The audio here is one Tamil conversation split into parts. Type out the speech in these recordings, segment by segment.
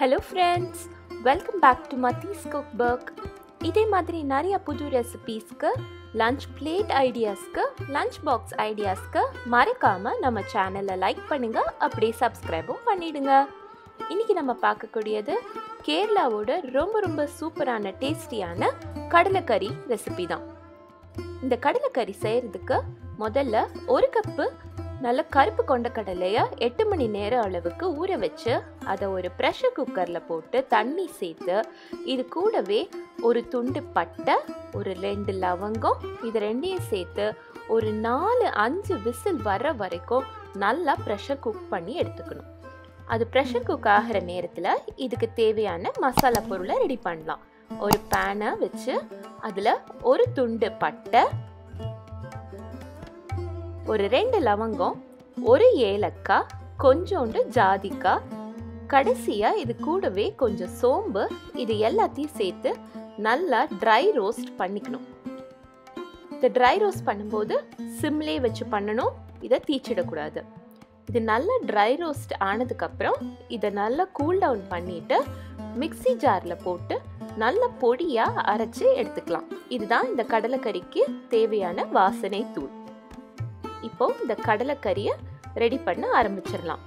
hello friends welcome back to Mathi's cook book இதே மாதிரி நிறைய புது ரெசிபீஸ்க்கு லஞ்ச் பிளேட் ஐடியாஸ்க்கு லஞ்ச் பாக்ஸ் ஐடியாஸ்க்கு மறக்காமல் நம்ம சேனலை லைக் பண்ணுங்கள் அப்படியே சப்ஸ்கிரைபும் பண்ணிடுங்க இன்றைக்கி நம்ம பார்க்கக்கூடியது கேரளாவோட ரொம்ப ரொம்ப சூப்பரான டேஸ்டியான கடலைக்கறி ரெசிபி தான் இந்த கடலைக்கறி செய்கிறதுக்கு முதல்ல ஒரு கப்பு நல்ல கருப்பு கொண்ட கடலையை எட்டு மணி நேரம் அளவுக்கு ஊற வச்சு அதை ஒரு ப்ரெஷர் குக்கரில் போட்டு தண்ணி சேர்த்து இது கூடவே ஒரு துண்டு பட்டை ஒரு ரெண்டு லவங்கம் இது ரெண்டையும் சேர்த்து ஒரு நாலு அஞ்சு விசில் வர வரைக்கும் நல்லா ப்ரெஷர் குக் பண்ணி எடுத்துக்கணும் அது ப்ரெஷர் குக் ஆகிற நேரத்தில் இதுக்கு தேவையான மசாலா பொருளை ரெடி பண்ணலாம் ஒரு பேனை வச்சு அதில் ஒரு துண்டு பட்டை ஒரு ரெண்டு லவங்கம் ஒரு ஏலக்காய் கொஞ்சோண்டு ஜாதிக்காய் கடைசியாக இது கூடவே கொஞ்சம் சோம்பு இது எல்லாத்தையும் சேர்த்து நல்லா ட்ரை ரோஸ்ட் பண்ணிக்கணும் இந்த ட்ரை ரோஸ்ட் பண்ணும்போது சிம்லே வச்சு பண்ணணும் இதை தீச்சிடக்கூடாது இது நல்லா ட்ரை ரோஸ்ட் ஆனதுக்கப்புறம் இதை நல்லா கூல் டவுன் பண்ணிட்டு மிக்சி ஜாரில் போட்டு நல்ல பொடியாக அரைச்சி எடுத்துக்கலாம் இதுதான் இந்த கடலைக்கறிக்கு தேவையான வாசனை தூள் இப்போ இந்த கடலைக்கறியை ரெடி பண்ண ஆரம்பிச்சிடலாம்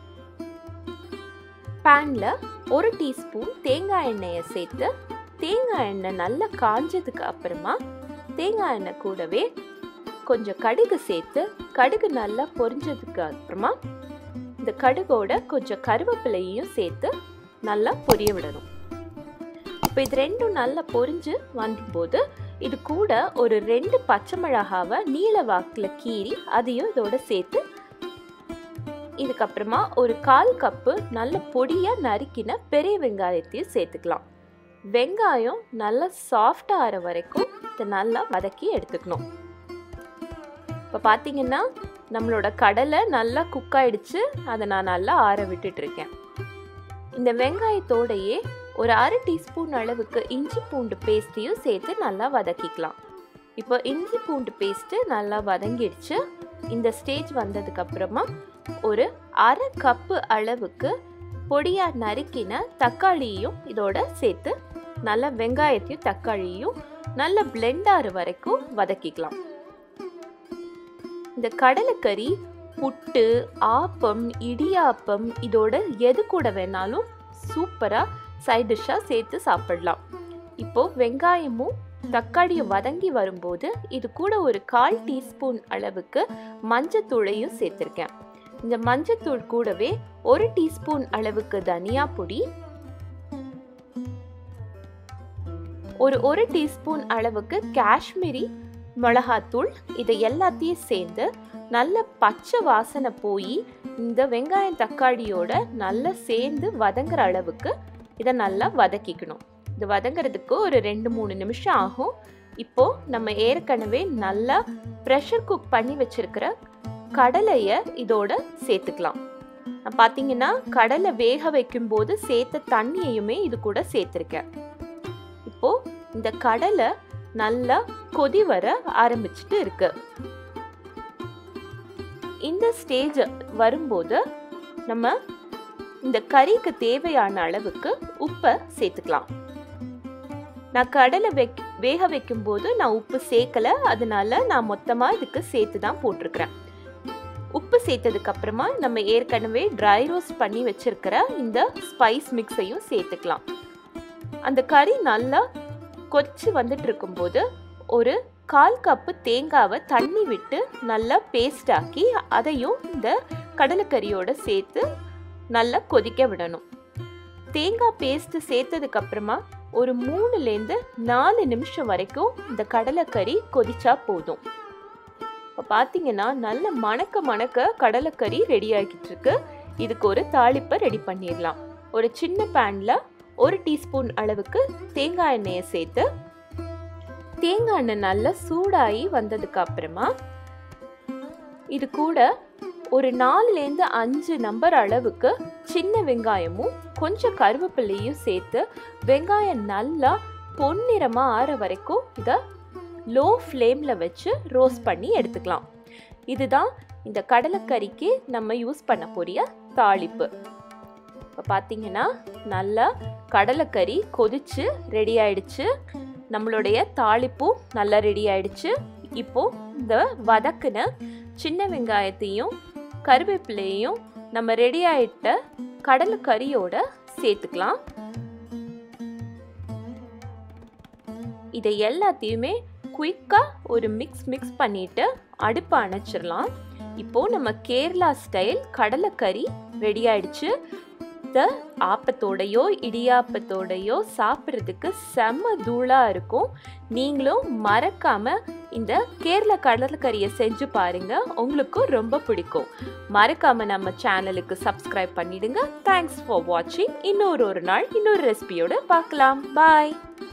பேனில் ஒரு டீஸ்பூன் தேங்காய் எண்ணெயை சேர்த்து தேங்காய் எண்ணெய் நல்லா காஞ்சதுக்கு அப்புறமா தேங்காய் எண்ணெய் கூடவே கொஞ்சம் கடுகு சேர்த்து கடுகு நல்லா பொரிஞ்சதுக்கு அப்புறமா இந்த கடுகோட கொஞ்சம் கருவேப்பிலையும் சேர்த்து நல்லா பொரிய விடணும் இப்போ இது ரெண்டும் நல்லா பொரிஞ்சு வரும்போது இது கூட ஒரு ரெண்டு பச்சை மிளகாவை நீல வாக்கில் கீறி அதையும் இதோட சேர்த்து இதுக்கப்புறமா ஒரு கால் கப்பு நல்ல பொடியாக நறுக்கின பெரிய வெங்காயத்தையும் சேர்த்துக்கலாம் வெங்காயம் நல்லா சாஃப்டாக ஆகிற வரைக்கும் இதை நல்லா வதக்கி எடுத்துக்கணும் இப்போ பார்த்தீங்கன்னா நம்மளோட கடலை நல்லா குக் ஆயிடுச்சு அதை நான் நல்லா ஆற விட்டுட்டு இருக்கேன் இந்த வெங்காயத்தோடையே ஒரு அரை டீஸ்பூன் அளவுக்கு இஞ்சி பூண்டு பேஸ்ட்டையும் சேர்த்து நல்லா வதக்கிக்கலாம் இப்போ இஞ்சி பூண்டு பேஸ்ட்டு நல்லா வதங்கிடுச்சு இந்த ஸ்டேஜ் வந்ததுக்கு அப்புறமா ஒரு அரை கப்பு அளவுக்கு பொடியாக நறுக்கின தக்காளியும் இதோட சேர்த்து நல்லா வெங்காயத்தையும் தக்காளியும் நல்லா பிளெண்ட் ஆகிற வரைக்கும் வதக்கிக்கலாம் இந்த கடலைக்கறி புட்டு ஆப்பம் இடியாப்பம் இதோட எது கூட வேணாலும் சூப்பராக சைட் டிஷ்ஷாக சேர்த்து சாப்பிடலாம் இப்போது வெங்காயமும் தக்காளியும் வதங்கி வரும்போது இது கூட ஒரு கால் டீஸ்பூன் அளவுக்கு மஞ்சத்தூளையும் சேர்த்துருக்கேன் இந்த மஞ்சத்தூள் கூடவே ஒரு டீஸ்பூன் அளவுக்கு தனியா பொடி ஒரு ஒரு டீஸ்பூன் அளவுக்கு காஷ்மீரி மிளகாத்தூள் இதை எல்லாத்தையும் சேர்ந்து நல்ல பச்சை வாசனை போய் இந்த வெங்காயம் தக்காளியோட நல்லா சேர்ந்து வதங்குற அளவுக்கு இதை நல்லா வதக்கிக்கணும் இது வதங்கிறதுக்கு ஒரு ரெண்டு மூணு நிமிஷம் ஆகும் இப்போது நம்ம ஏற்கனவே நல்லா ப்ரெஷர் குக் பண்ணி வச்சுருக்கிற கடலையை இதோட சேர்த்துக்கலாம் பார்த்தீங்கன்னா கடலை வேக வைக்கும்போது சேர்த்த தண்ணியையுமே இது கூட சேர்த்துருக்கேன் இப்போது இந்த கடலை நல்லா கொதி வர ஆரம்பிச்சுட்டு இருக்கு இந்த ஸ்டேஜ் வரும்போது நம்ம இந்த கறிக்கு தேவையான அளவுக்கு உப்பை சேர்த்துக்கலாம் நான் கடலை வெக் வேக வைக்கும் போது நான் உப்பு சேர்க்கல அதனால நான் மொத்தமாக இதுக்கு சேர்த்து தான் போட்டிருக்கிறேன் உப்பு சேர்த்ததுக்கு அப்புறமா நம்ம ஏற்கனவே ட்ரை ரோஸ்ட் பண்ணி வச்சிருக்கிற இந்த ஸ்பைஸ் மிக்ஸையும் சேர்த்துக்கலாம் அந்த கறி நல்லா கொதிச்சு வந்துட்டு இருக்கும்போது ஒரு கால் கப்பு தேங்காவை தண்ணி விட்டு நல்லா பேஸ்ட் ஆக்கி அதையும் இந்த கடலைக்கறியோட சேர்த்து நல்லா கொதிக்க விடணும் தேங்காய் பேஸ்ட் சேர்த்ததுக்கு அப்புறமா ஒரு மூணுலேருந்து நாலு நிமிஷம் வரைக்கும் இந்த கடலைக்கறி கொதிச்சா போதும் இப்போ பார்த்தீங்கன்னா நல்ல மணக்க மணக்க கடலைக்கறி ரெடி ஆகிட்டு இருக்கு இதுக்கு ஒரு தாளிப்பை ரெடி பண்ணிடலாம் ஒரு சின்ன பேனில் ஒரு டீஸ்பூன் அளவுக்கு தேங்காய் எண்ணெயை சேர்த்து தேங்காய் எண்ணெய் நல்லா சூடாகி வந்ததுக்கு அப்புறமா இது கூட ஒரு நாலுலேருந்து அஞ்சு நம்பர் அளவுக்கு சின்ன வெங்காயமும் கொஞ்சம் கருவேப்பிலையும் சேர்த்து வெங்காயம் நல்லா பொன்னிறமாக ஆற வரைக்கும் இதை லோ ஃப்ளேமில் வச்சு ரோஸ்ட் பண்ணி எடுத்துக்கலாம் இதுதான் இந்த கடலைக்கறிக்கு நம்ம யூஸ் பண்ண போறிய தாளிப்பு இப்போ பார்த்தீங்கன்னா நல்லா கடலைக்கறி கொதிச்சு ரெடி ஆயிடுச்சு நம்மளுடைய தாளிப்பும் நல்லா ரெடி ஆயிடுச்சு இப்போ இந்த வதக்குன சின்ன வெங்காயத்தையும் கருவேப்பிலையும் நம்ம ரெடி ஆயிட்ட கடலைக்கறியோட சேர்த்துக்கலாம் இதை எல்லாத்தையுமே குயிக்காக ஒரு மிக்ஸ் மிக்ஸ் பண்ணிட்டு அடுப்பை அணைச்சிடலாம் இப்போ நம்ம கேரளா ஸ்டைல் கடலைக்கறி ரெடி ஆயிடுச்சு இத ஆப்பத்தோடையோ இடியாப்பத்தோடையோ சாப்பிட்றதுக்கு செம்ம தூளாக இருக்கும் நீங்களும் மறக்காம இந்த கேரள கடலைக்கறியை செஞ்சு பாருங்க உங்களுக்கும் ரொம்ப பிடிக்கும் மறக்காம நம்ம சேனலுக்கு சப்ஸ்கிரைப் பண்ணிடுங்க தேங்க்ஸ் ஃபார் வாட்சிங் இன்னொரு ஒரு நாள் இன்னொரு ரெசிபியோட பார்க்கலாம் பாய்